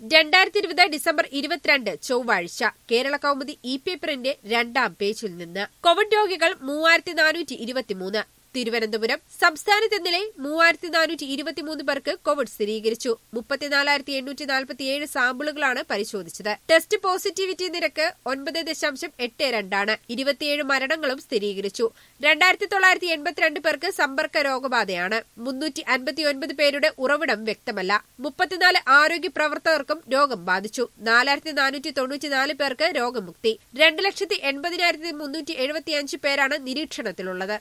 രണ്ടായിരത്തി ഇരുപത് ഡിസംബർ ഇരുപത്തിരണ്ട് ചൊവ്വാഴ്ച കേരള കൗമുദി ഇ പേപ്പറിന്റെ രണ്ടാം പേജിൽ നിന്ന് കോവിഡ് രോഗികൾ മൂവായിരത്തി നാനൂറ്റി ഇരുപത്തിമൂന്ന് തിരുവനന്തപുരം സംസ്ഥാനത്ത് ഇന്നലെ മൂവായിരത്തി നാനൂറ്റി ഇരുപത്തിമൂന്ന് പേർക്ക് കോവിഡ് സ്ഥിരീകരിച്ചു മുപ്പത്തിനാലായിരത്തി എണ്ണൂറ്റി നാൽപ്പത്തിയേഴ് സാമ്പിളുകളാണ് പരിശോധിച്ചത് ടെസ്റ്റ് പോസിറ്റിവിറ്റി നിരക്ക് ഒൻപത് ദശാംശം എട്ട് രണ്ടാണ് ഇരുപത്തിയേഴ് മരണങ്ങളും സ്ഥിരീകരിച്ചു രണ്ടായിരത്തി തൊള്ളായിരത്തി എൺപത്തിരണ്ട് പേർക്ക് സമ്പർക്ക രോഗബാധയാണ് മുന്നൂറ്റി അൻപത്തിയൊൻപത് പേരുടെ ഉറവിടം വ്യക്തമല്ല മുപ്പത്തിനാല് ആരോഗ്യ പ്രവർത്തകർക്കും രോഗം ബാധിച്ചു നാലായിരത്തി നാനൂറ്റി തൊണ്ണൂറ്റിനാല് പേർക്ക് രോഗമുക്തി രണ്ട് ലക്ഷത്തി എൺപതിനായിരത്തി മുന്നൂറ്റി എഴുപത്തിയഞ്ച് പേരാണ് നിരീക്ഷണത്തിലുള്ളത്